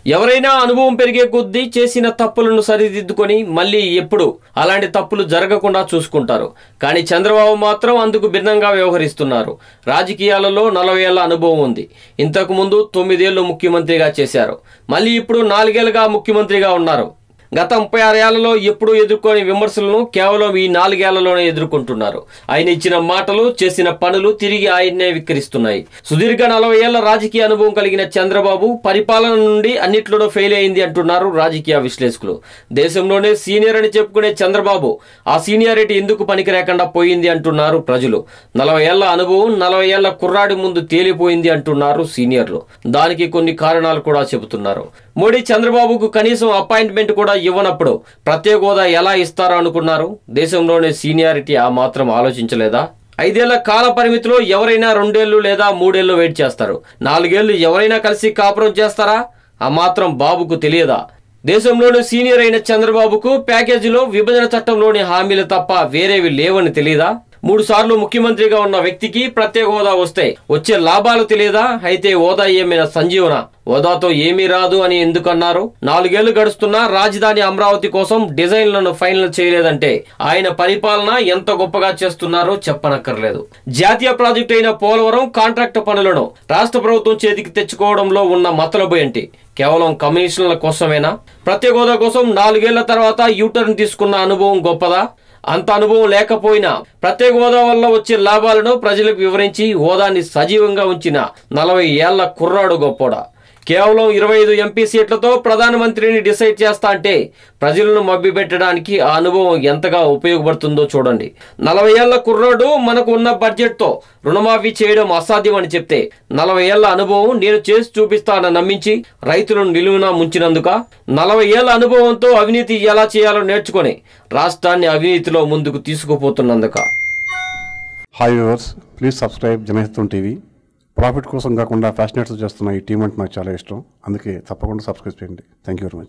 ఎవరైనా అనుభవం పెరిగే కొద్దీ చేసిన తప్పులను సరిదిద్దుకొని మళ్ళీ ఎప్పుడు అలాంటి తప్పులు జరగకుండా చూసుకుంటారు కానీ చంద్రబాబు మాత్రం అందుకు భిన్నంగా వ్యవహరిస్తున్నారు రాజకీయాలలో నలభై ఏళ్ల అనుభవం ఉంది ఇంతకు ముందు తొమ్మిదేళ్లు ముఖ్యమంత్రిగా చేశారు మళ్ళీ ఇప్పుడు నాలుగేళ్లుగా ముఖ్యమంత్రిగా ఉన్నారు గత ముప్పై ఆరేళ్లలో ఎప్పుడూ ఎదుర్కొని విమర్శలను కేవలం ఈ నాలుగేళ్లలోనే ఎదుర్కొంటున్నారు ఆయన ఇచ్చిన మాటలు చేసిన పనులు తిరిగి ఆయన్నే విక్రిస్తున్నాయి సుదీర్ఘ నలభై ఏళ్ల రాజకీయ అనుభవం కలిగిన చంద్రబాబు పరిపాలన నుండి అన్నిట్లోనూ ఫెయిల్ అయింది అంటున్నారు రాజకీయ విశ్లేషకులు దేశంలోనే సీనియర్ అని చెప్పుకునే చంద్రబాబు ఆ సీనియారిటీ ఎందుకు పనికి లేకుండా పోయింది అంటున్నారు ప్రజలు నలభై ఏళ్ల అనుభవం నలభై ఏళ్ల కుర్రాడి ముందు తేలిపోయింది అంటున్నారు సీనియర్లు దానికి కొన్ని కారణాలు కూడా చెబుతున్నారు మోడీ చంద్రబాబుకు కనీసం అపాయింట్మెంట్ కూడా ఇవ్వనప్పుడు ప్రత్యేక హోదా ఎలా ఇస్తారో అనుకున్నారు దేశంలోనే సీనియారిటీ ఆ మాత్రం ఆలోచించలేదా ఐదేళ్ల కాల పరిమితిలో ఎవరైనా రెండేళ్లు లేదా మూడేళ్లు వెయిట్ చేస్తారు నాలుగేళ్లు ఎవరైనా కలిసి కాపురం చేస్తారా ఆ మాత్రం బాబుకు తెలియదా దేశంలోని సీనియర్ అయిన చంద్రబాబుకు ప్యాకేజీలో విభజన చట్టంలోని హామీలు తప్ప వేరేవి లేవని తెలియదా మూడు సార్లు ముఖ్యమంత్రిగా ఉన్న వ్యక్తికి ప్రత్యేక హోదా వస్తే వచ్చే లాభాలు తెలియదా అయితే హోదా ఏమైనా సంజీవన హోదాతో ఏమీ రాదు అని ఎందుకన్నారు నాలుగేళ్లు గడుస్తున్నా రాజధాని అమరావతి కోసం డిజైన్లను ఫైనల్ చేయలేదంటే ఆయన పరిపాలన ఎంత గొప్పగా చేస్తున్నారో చెప్పనక్కర్లేదు జాతీయ ప్రాజెక్టు అయిన పోలవరం కాంట్రాక్ట్ పనులను రాష్ట్ర ప్రభుత్వం చేతికి తెచ్చుకోవడంలో ఉన్న మతలబు ఏంటి కేవలం కమిషన్ల కోసమేనా ప్రత్యేక హోదా కోసం నాలుగేళ్ల తర్వాత యూటర్న్ తీసుకున్న అనుభవం గొప్పదా అంత అనుభవం లేకపోయినా ప్రత్యేక హోదా వల్ల వచ్చే లాభాలను ప్రజలకు వివరించి హోదాన్ని సజీవంగా ఉంచిన నలభై ఏళ్ల కుర్రాడు గొప్పోడా కేవలం ఇరవై ఐదు ఎంపీ సీట్లతో ప్రధానమంత్రిని డిసైడ్ చేస్తా అంటే ప్రజలను మభ్యపెట్టడానికి ఆ అనుభవం ఎంతగా ఉపయోగపడుతుందో చూడండి నలభై ఏళ్ల కుర్రాడు మనకు ఉన్న బడ్జెట్తో రుణమాఫీ చేయడం అసాధ్యం అని చెప్తే నలభై ఏళ్ల అనుభవం నేను చేసి చూపిస్తానని నమ్మించి రైతులను నిలువున ముంచినందుక నలభై ఏళ్ల అనుభవంతో అవినీతి ఎలా చేయాలో నేర్చుకొని రాష్ట్రాన్ని అవినీతిలో ముందుకు తీసుకుపోతున్నందుక hi viewers please subscribe Janahitham TV profit కోసం కాకుండా ఫ్యాషనేట్స్ చేస్తున్న ఈ టీం అంటే నాకు చాలా ఇష్టం అందుకే తప్పకుండా సబ్స్క్రైబ్ చేయండి థ్యాంక్ యూ వెరీ మచ్